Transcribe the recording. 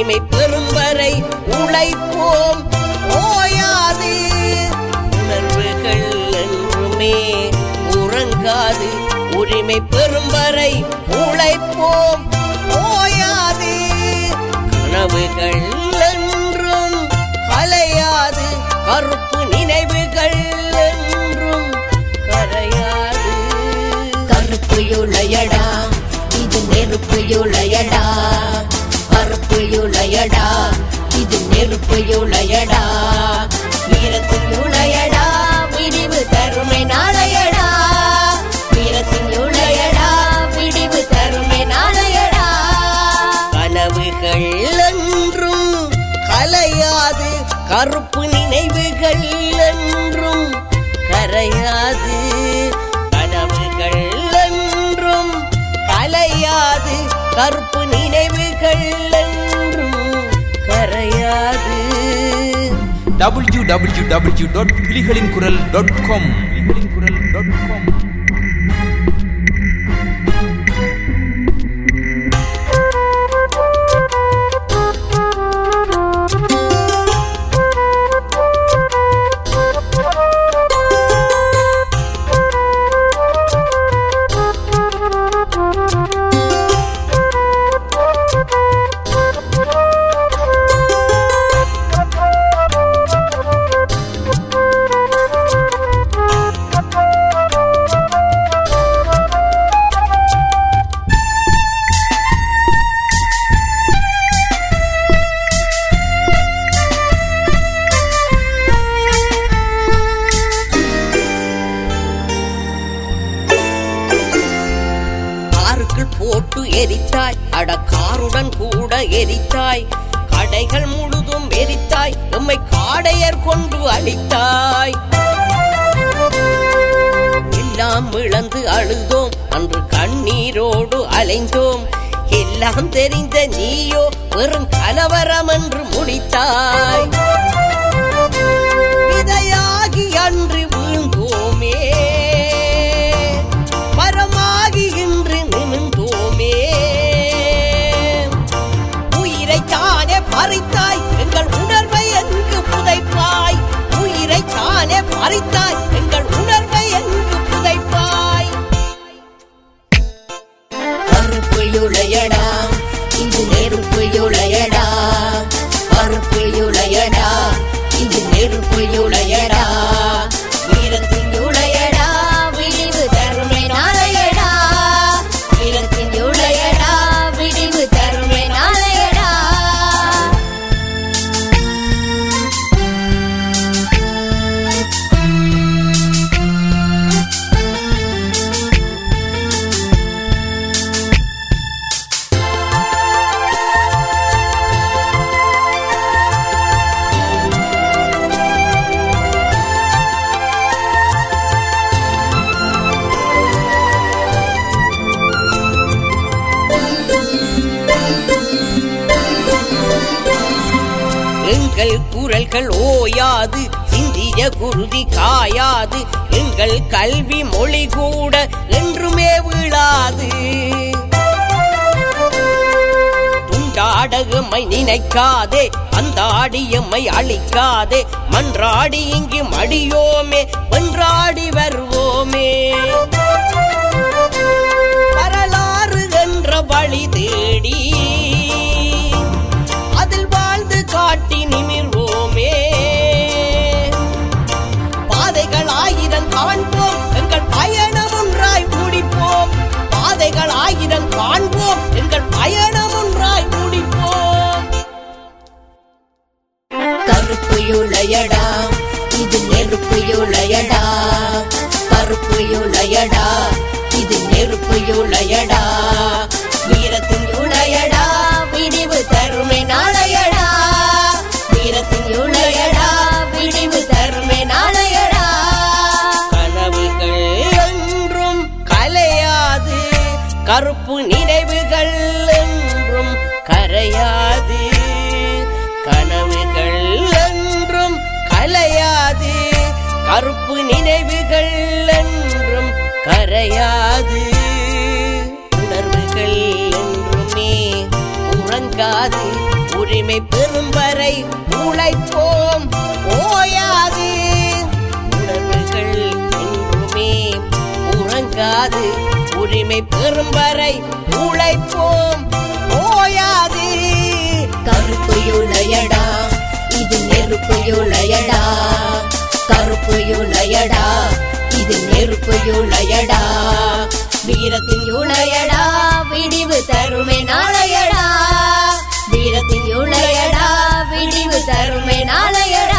உரிமை பெறும் வரை உழைப்போம் ஓயாது உணர்வுகள் என்றுமே உறங்காது உரிமை பெறும் வரை உழைப்போம் ஓயாது கனவுகள் என்றும் கலையாது கருப்பு நினைவுகள் என்றும் கரையாது கருப்பு யுளையடா இது நெருப்பு யுளையடா கருப்பு யுளையடா இது நெருப்பு யுளையடா வீரத்தின் யுளையடா விடிவு தருமை நாளையடா வீரத்தின் யுளையடா விடிவு தருமை நாளையடா கனவுகள் என்றும் கலையாது கருப்பு நினைவுகள் என்றும் கரையாது கனவுகள் என்றும் கலையாது கருப்பு நினைவுகள் என்றும் கரையாது டபிள்யூ டபிள்யூ டபிள்யூ டாட் புலிகளின் குரல் டாட் காம் புலிகளின் குரல் டாட் காம் காருக்குள் போட்டு எரித்தாய் அட காருடன் கூட எரித்தாய் கடைகள் முழுதும் எரித்தாய் எம்மை காடையர் கொண்டு அழித்தாய் எல்லாம் இழந்து அழுதோம் அன்று கண்ணீரோடு அலைந்தோம் எல்லாம் தெரிந்த நீயோ வெறும் கலவரம் என்று முடித்தாய் விதையாகி அன்று வீழ்ந்தோமே மரமாகி இன்று நிமிர்ந்தோமே உயிரை தானே பறித்தாய் எங்கள் உணர்வை எங்கு புதைப்பாய் உயிரை தானே பறித்தாய் எங்கள் உணர்வை எங்கு புதைப்பாய் கருப்பு யுளையடா இது நெருப்பு யுளையடா கருப்பு யுளையடா இது நெருப்பு யுளையடா வீரத்தின் யுளையடா விடிவு தருமை நாளையடா வீரத்தின் யுளையடா விடிவு தருமை நாளையடா எங்கள் குரல்கள் ஓயாது சிந்திய குருதி காயாது எங்கள் கல்வி மொழி கூட என்றுமே வீழாது துண்டாடகமை நினைக்காதே அந்தாடி எம்மை அழிக்காதே மன்றாடி இங்கு மடியோமே வென்றாடி வருவோமே வரலாறு என்ற வழி தேடி அதில் வாழ்ந்து காட்டி நிமிர்வோமே பாதைகள் ஆயிரம் காண்போம் எங்கள் பயணம் ஒன்றாய் முடிப்போம் பாதைகள் ஆயிரம் காண்போம் எங்கள் பயணம் ஒன்றாய் முடிப்போம் கருப்பு யுளையடா இது நெருப்பு யுளையடா கருப்பு யுளையடா இது நெருப்பு யுளையடா வீரத்தின் யுளையடா விடிவு தருமை நாளையடா வீரத்தின் யுளையடா விடிவு தருமை நாளையடா கனவுகள் என்றும் கலையாது கருப்பு நினைவுகள் என்றும் கரையாது கனவுகள் என்றும் கலையாது கருப்பு நினைவுகள் என்றும் கரையாது உணர்வுகள் என்றுமே உறங்காது உரிமை பெறும் வரை உழைப்போம் ஓயாது உணர்வுகள் என்றுமே உறங்காது உரிமை பெறும் வரை உழைப்போம் ஓயாது கருப்பு யுளையடா இது நெருப்பு யுளையடா கருப்பு யுளையடா இது நெருப்பு யுளையடா வீரத்தின் யுளையடா விடிவு தருமே நாளையடா வீரத்தின் யுளையடா விடிவு தருமே நாளையடா